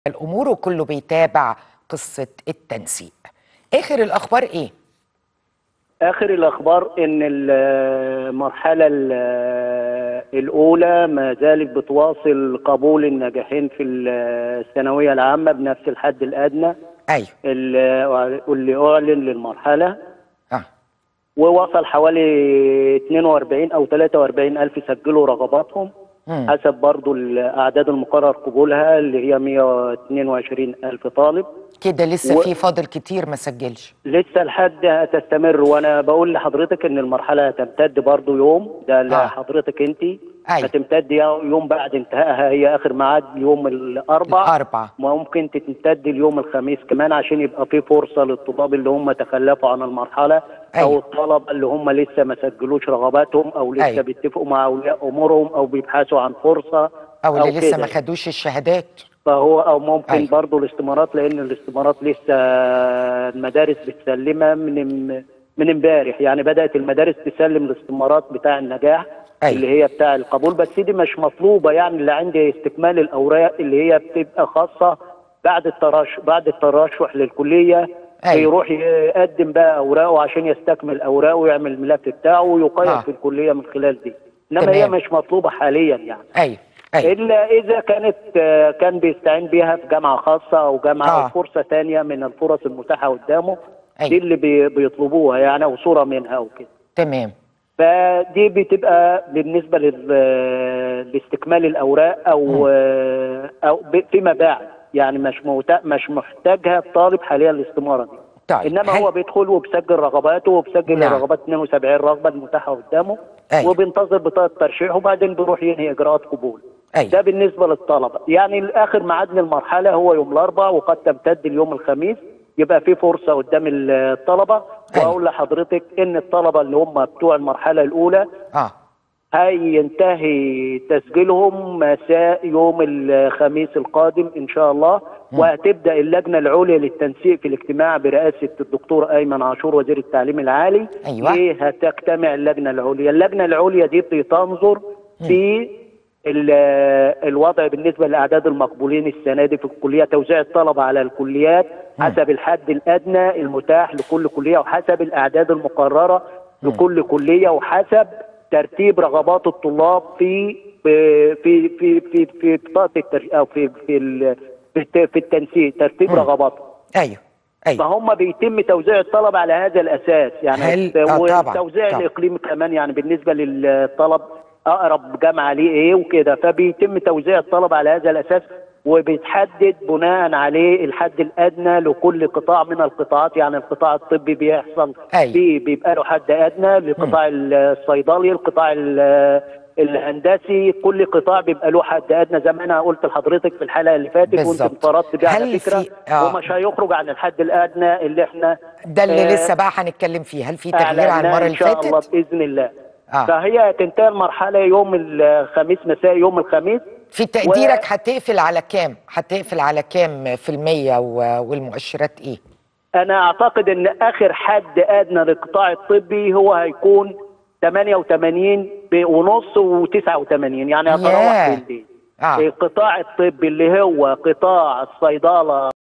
الامور وكله بيتابع قصه التنسيق اخر الاخبار ايه اخر الاخبار ان المرحله ال- الاولى ما زالت بتواصل قبول الناجحين في الثانويه العامه بنفس الحد الادنى ايوه اللي واللي اعلن للمرحله اه ووصل حوالي 42 او 43 الف سجلوا رغباتهم مم. حسب برضو الاعداد المقرر قبولها اللي هي 122 الف طالب كده لسه و- في فاضل كتير ما سجلش لسه الحد هتستمر وانا بقول لحضرتك ان المرحله هتمتد برضو يوم ده آه. لحضرتك انت أيوة. هتمتد يوم بعد انتهائها هي اخر ميعاد يوم الاربع الاربع ممكن تمتد اليوم الخميس كمان عشان يبقى في فرصه للطلاب اللي هم تخلفوا عن المرحله أيوة. او الطلبه اللي هم لسه ما سجلوش رغباتهم او لسه أيوة. بيتفقوا مع اولياء امورهم او بيبحثوا عن فرصه او اللي لسه كده. ما خدوش الشهادات فهو او ممكن أيوة. برضه الاستمارات لان الاستمارات لسه المدارس بتسلمها من من امبارح يعني بدات المدارس تسلم الاستمارات بتاع النجاح أيوة. اللي هي بتاع القبول بس دي مش مطلوبه يعني اللي عندي استكمال الاوراق اللي هي بتبقى خاصه بعد الترشح بعد الترشح للكليه أيوة. يروح يقدم بقى اوراقه عشان يستكمل اوراقه ويعمل الملف بتاعه ويقيم آه. في الكليه من خلال دي انما هي تمام. مش مطلوبه حاليا يعني ايوه ايوه الا اذا كانت آه، كان بيستعين بيها في جامعه خاصه او جامعه آه. او فرصه ثانيه من الفرص المتاحه قدامه أيوة. دي اللي بي- بيطلبوها يعني او صوره منها او كده تمام فدي بتبقى بالنسبه لل- لاستكمال الاوراق او آه، او ب- فيما بعد يعني مش موت- مش محتاجها الطالب حاليا الاستماره دي طيب انما هل- هو بيدخل وبيسجل رغباته وبيسجل نعم. الرغبات 72 رغبه المتاحه قدامه أيوة. وبينتظر بطاقه ترشيح وبعدين بيروح ينهي اجراءات قبول أيوة. ده بالنسبه للطلبه يعني اخر ميعاد للمرحله هو يوم الاربعاء وقد تمتد اليوم الخميس يبقى في فرصه قدام الطلبه أيوة. واقول لحضرتك ان الطلبه اللي هم بتوع المرحله الاولى اه هينتهي تسجيلهم مساء يوم الخميس القادم ان شاء الله وهتبدا اللجنه العليا للتنسيق في الاجتماع برئاسه الدكتور ايمن عاشور وزير التعليم العالي أيوة. ليه هتجتمع اللجنه العليا اللجنه العليا دي بتنظر في ال- الوضع بالنسبه لاعداد المقبولين السنه دي في الكليه توزيع الطلبه على الكليات حسب الحد الادنى المتاح لكل كليه وحسب الاعداد المقرره لكل كليه وحسب ترتيب رغبات الطلاب في في في في في, في بطاقه التر... او في في ال... في, الت... في التنسيق ترتيب رغباتهم ايوه ايوه فهم بيتم توزيع الطلب على هذا الاساس يعني هل- آه، طبعاً، والتوزيع طبعاً. الاقليمي كمان يعني بالنسبه للطلب اقرب جامعه ليه ايه وكده فبيتم توزيع الطلب على هذا الاساس وبيتحدد بناء عليه الحد الادنى لكل قطاع من القطاعات يعني القطاع الطبي بيحصل أيوة. فيه بيبقى له حد ادنى لقطاع الصيدلي القطاع ال- الهندسي كل قطاع بيبقى له حد ادنى زي ما انا قلت لحضرتك في الحلقه اللي فاتت وانت بالظبط. انفردت بيها على هل فكره في- آه. ومش هيخرج عن الحد الادنى اللي احنا ده اللي آه، لسه بقى هنتكلم فيه هل في تغيير عن أعلناه المره ان اللي شاء الله فاتت باذن الله آه. فهي هتنتهي المرحله يوم الخميس مساء يوم الخميس في تقديرك هتقفل على كام هتقفل على كام في المية و- والمؤشرات ايه انا اعتقد ان اخر حد ادنى للقطاع الطبي هو هيكون 88 ب- ونص و89 يعني هتروح ياه. بين دي آه. القطاع الطبي اللي هو قطاع الصيدله